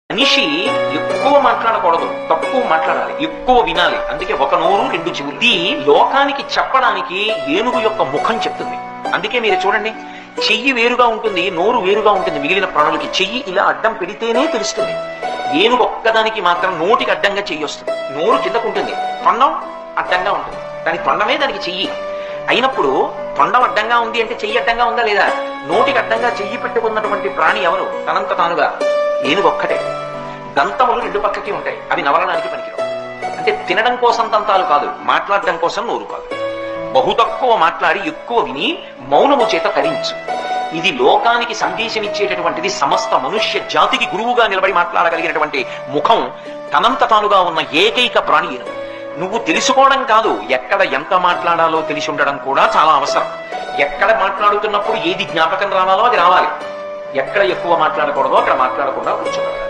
మనిషి ఎక్కువ మాట్లాడకూడదు తక్కువ మాట్లాడాలి ఎక్కువ వినాలి అందుకే ఒక నోరు రెండు చెవులు ఇది లోకానికి చెప్పడానికి ఏనుగు యొక్క ముఖం చెప్తుంది అందుకే మీరు చూడండి చెయ్యి వేరుగా ఉంటుంది నోరు వేరుగా ఉంటుంది మిగిలిన ప్రాణులకి చెయ్యి ఇలా అడ్డం పెడితేనే తెలుస్తుంది ఏనుగు ఒక్కదానికి మాత్రం నోటికి అడ్డంగా చెయ్యి వస్తుంది నోరు కిందకుంటుంది తొండం అడ్డంగా ఉంటుంది దాని తొండమే దానికి చెయ్యి అయినప్పుడు తొండం అడ్డంగా ఉంది అంటే చెయ్యి అడ్డంగా ఉందా లేదా నోటికి అడ్డంగా చెయ్యి పెట్టుకున్నటువంటి ప్రాణి ఎవరు తనంత తానుగా ఏనుగు ఒక్కటే దంతములు రెండు పక్కకి ఉంటాయి అవి నవలడానికి పనికిరావు అంటే తినడం కోసం దంతాలు కాదు మాట్లాడడం కోసం నోరు కాదు బహు తక్కువ మాట్లాడి ఎక్కువ విని మౌనము చేత తరించు ఇది లోకానికి సందేశం ఇచ్చేటటువంటిది సమస్త మనుష్య జాతికి గురువుగా నిలబడి మాట్లాడగలిగినటువంటి ముఖం తనంత తానుగా ఉన్న ఏకైక ప్రాణి ఏనుగు నువ్వు తెలుసుకోవడం కాదు ఎక్కడ ఎంత మాట్లాడాలో తెలిసి ఉండడం కూడా చాలా అవసరం ఎక్కడ మాట్లాడుతున్నప్పుడు ఏది జ్ఞాపకం రావాలో అది రావాలి ఎక్కడ ఎక్కువ మాట్లాడకూడదో అక్కడ మాట్లాడకుండా కూర్చోగలగాలి